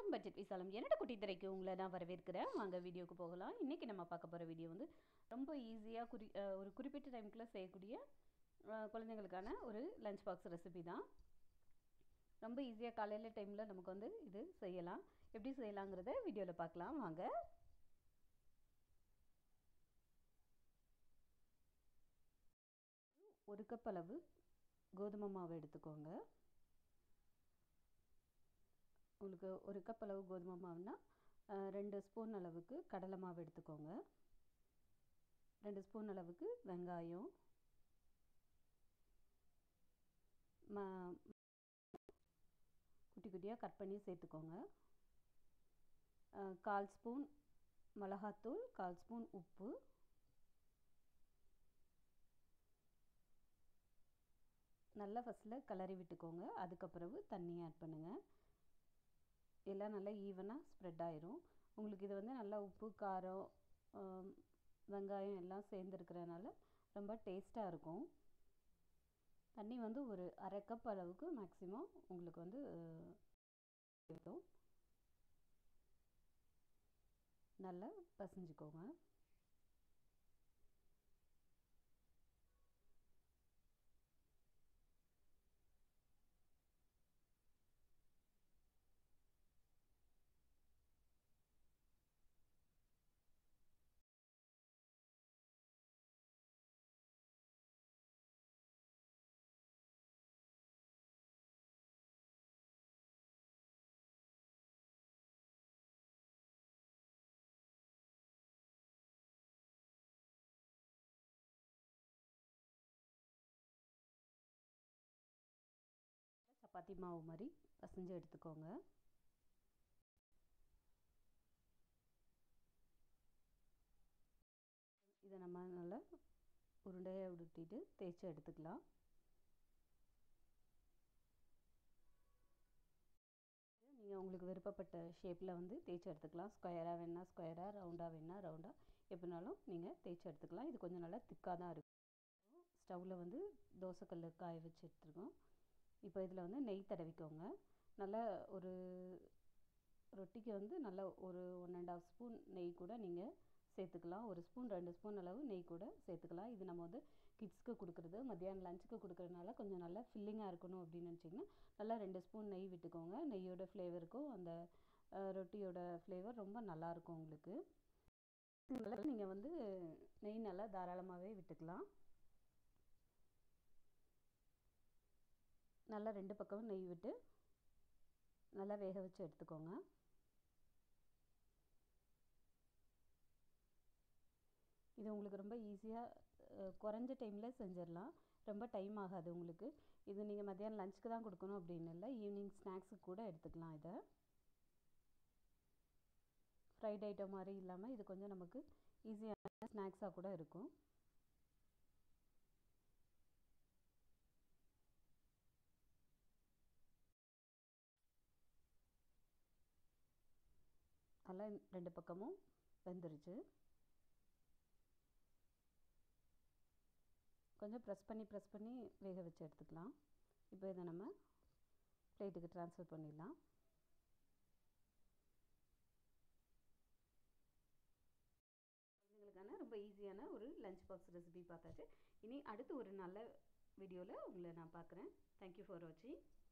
வணக்கம் பட்ஜெட் விசாலம் என்னோட குட்டி திரைக்கு உங்களை நான் வரவேற்கிறேன் வாங்க வீடியோக்கு போகலாம் இன்றைக்கி நம்ம பார்க்க போகிற வீடியோ வந்து ரொம்ப ஈஸியாக குறி அஹ் ஒரு குறிப்பிட்ட டைமுக்குள்ளே செய்யக்கூடிய அஹ் குழந்தைங்களுக்கான ஒரு லஞ்ச் பாக்ஸ் ரெசிபி தான் ரொம்ப ஈஸியாக காலையில் டைமில் நமக்கு வந்து இது செய்யலாம் எப்படி செய்யலாங்கிறத வீடியோவில் பார்க்கலாம் வாங்க ஒரு கப் அளவு கோதுமை மாவு எடுத்துக்கோங்க உங்களுக்கு ஒரு கப் அளவு கோதுமை மாவுனா அஹ், ரெண்டு ஸ்பூன் அளவுக்கு கடலை மாவு எடுத்துக்கோங்க ரெண்டு ஸ்பூன் அளவுக்கு வெங்காயம் ம குட்டி குட்டியாக கட் பண்ணி சேர்த்துக்கோங்க அஹ், கால் ஸ்பூன் மிளகாத்தூள் கால் ஸ்பூன் உப்பு நல்லா ஃபஸ்ட்டில் கிளறி விட்டுக்கோங்க அதுக்கப்புறவு தண்ணி ஆட் பண்ணுங்கள் எல்லாம் நல்லா ஈவனாக ஸ்ப்ரெட் ஆயிரும் உங்களுக்கு இது வந்து நல்லா உப்பு காரம் ஆம், வெங்காயம் எல்லாம் சேர்ந்துருக்கிறதுனால ரொம்ப டேஸ்ட்டாக இருக்கும் தண்ணி வந்து ஒரு அரை கப் அளவுக்கு மேக்ஸிமம் உங்களுக்கு வந்து தேவைப்படும் நல்லா பசைஞ்சுக்கோங்க சப்பாத்தி மாவு மாதிரி பசைஞ்சு எடுத்துக்கோங்க இதை நம்ம நல்லா உருண்டையை உருட்டிட்டு தேய்ச்சி எடுத்துக்கலாம் நீங்கள் உங்களுக்கு விருப்பப்பட்ட ஷேப்பில் வந்து தேய்ச்சி எடுத்துக்கலாம் ஸ்கொயராக வேணால் ஸ்கொயராக ரவுண்டாக வேணால் ரவுண்டாக எப்படினாலும் நீங்கள் தேய்ச்சி எடுத்துக்கலாம் இது கொஞ்சம் நல்லா திக்காக தான் இருக்கும் ஸ்டவ்வில் வந்து தோசைக்கல் காய வச்சு எடுத்துருக்கோம் இப்போ இதில் வந்து நெய் தடவிக்கோங்க நல்லா ஒரு ரொட்டிக்கு வந்து நல்லா ஒரு ஒன் அண்ட் ஆஃப் ஸ்பூன் நெய் கூட நீங்கள் சேர்த்துக்கலாம் ஒரு ஸ்பூன் ரெண்டு ஸ்பூன் அளவு நெய் கூட சேர்த்துக்கலாம் இது நம்ம வந்து கிட்ஸ்க்கு கொடுக்குறது மத்தியானம் லஞ்சுக்கு கொடுக்குறதுனால கொஞ்சம் நல்லா ஃபில்லிங்காக இருக்கணும் அப்படின்னு நினச்சிங்கன்னா நல்லா ரெண்டு ஸ்பூன் நெய் விட்டுக்கோங்க நெய்யோட ஃப்ளேவருக்கும் அந்த அஹ், ரொட்டியோட ஃப்ளேவர் ரொம்ப நல்லாயிருக்கும் உங்களுக்கு நீங்கள் வந்து நெய் நல்லா தாராளமாகவே விட்டுக்கலாம் நல்லா ரெண்டு பக்கமும் நெய் விட்டு நல்லா வேக வச்சு எடுத்துக்கோங்க இது உங்களுக்கு ரொம்ப ஈஸியாக குறைஞ்ச டைமில் செஞ்சிடலாம் ரொம்ப டைம் ஆகாது உங்களுக்கு இது நீங்கள் மத்தியானம் லஞ்சுக்கு தான் கொடுக்கணும் அப்படின்னு இல்லை ஈவினிங் ஸ்நாக்ஸுக்கு கூட எடுத்துக்கலாம் இதை ஃப்ரைட் ஐட்டம் மாதிரி இல்லாமல் இது கொஞ்சம் நமக்கு ஈஸியான ஸ்நாக்ஸாக கூட இருக்கும் நல்லா ரெண்டு பக்கமும் வெந்துருச்சு கொஞ்சம் ப்ரெஸ் பண்ணி ப்ரெஸ் பண்ணி வேக வச்சு எடுத்துக்கலாம் இப்போ இதை நம்ம பிளேட்டுக்கு ட்ரான்ஸ்ஃபர் பண்ணிடலாம் குழந்தைங்களுக்கான ரொம்ப ஈஸியான ஒரு லஞ்ச் பாக்ஸ் ரெசிபி பார்த்தாச்சு இனி அடுத்து ஒரு நல்ல வீடியோவில் உங்களை நான் பார்க்குறேன் தேங்க்யூ ஃபார் வாட்சிங்